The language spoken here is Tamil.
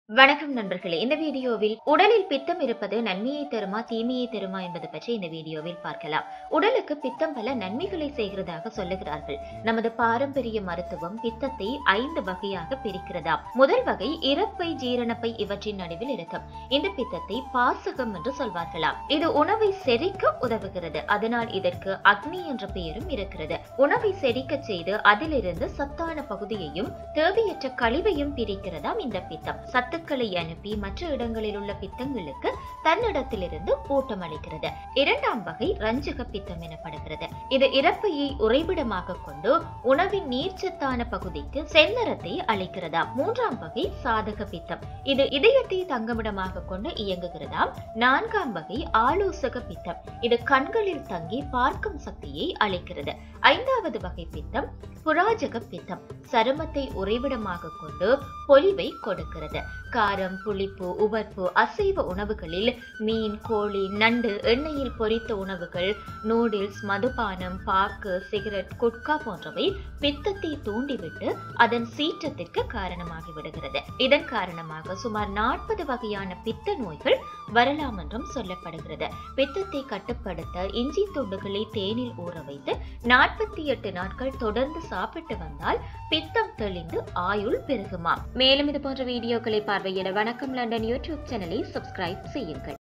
வணக்கம் நண்பர்களே இந்த வீடியோவில் உடலில் பித்தம் இருப்பது நன்மையை தருமா தீமையை தருமா என்பது பற்றி இந்த வீடியோவில் பார்க்கலாம் உடலுக்கு பித்தம் பல நன்மைகளை செய்கிறதாக சொல்லுகிறார்கள் நமது பாரம்பரிய மருத்துவம் பித்தத்தை ஐந்து வகையாக பிரிக்கிறதாம் முதல் வகை இறப்பை ஜீரணப்பை இவற்றின் நடுவில் இருக்கும் இந்த பித்தத்தை பாசகம் என்று சொல்வார்களாம் இது உணவை செரிக்க உதவுகிறது அதனால் இதற்கு அக்னி என்ற பெயரும் இருக்கிறது உணவை செரிக்க செய்து அதிலிருந்து சத்தான பகுதியையும் தேவையற்ற கழிவையும் பிரிக்கிறதாம் இந்த பித்தம் சத்துக்களை அனுப்பி மற்ற இடங்களில் உள்ள பித்தங்களுக்கு தன்னிடத்திலிருந்து ஊட்டம் அளிக்கிறது இரண்டாம் வகை ரஞ்சக பித்தம் எனப்படுகிறது இது இறப்பையை உறைவிடமாக கொண்டு உணவின் நீர்ச்சத்தான பகுதிக்கு செந்நிறத்தை அளிக்கிறதாம் மூன்றாம் வகை சாதக பித்தம் இது இதயத்தை தங்கமிடமாக கொண்டு இயங்குகிறதாம் நான்காம் வகை ஆலோசக பித்தம் இது கண்களில் தங்கி பார்க்கும் சக்தியை அளிக்கிறது ஐந்தாவது வகை பித்தம் புராஜக பித்தம் சருமத்தை உறைவிடமாக கொண்டு பொலிவை கொடுக்கிறது காரம் புளிப்பு உவர்ப்பு அசைவ உணவுகளில் மீன் கோழி நண்டு எண்ணெயில் பொரித்த உணவுகள் நூடில்ஸ் மதுபானம் பாக்கு சிகரெட் குட்கா போன்றவை பித்தத்தை தூண்டிவிட்டு அதன் சீற்றத்திற்கு காரணமாகி விடுகிறது இதன் காரணமாக சுமார் நாற்பது வகையான பித்த நோய்கள் வரலாம் என்றும் சொல்லப்படுகிறது பித்தத்தை கட்டுப்படுத்த இஞ்சி துண்டுகளை தேனில் ஊற வைத்து நாற்பத்தி எட்டு நாட்கள் தொடர்ந்து சாப்பிட்டு வந்தால் பித்தம் தெளிந்து ஆயுள் பெருகுமாம் மேலும் இது போன்ற வீடியோக்களை பார்வையிட வணக்கம் லண்டன் யூடியூப் சேனலை சப்ஸ்கிரைப் செய்யுங்கள்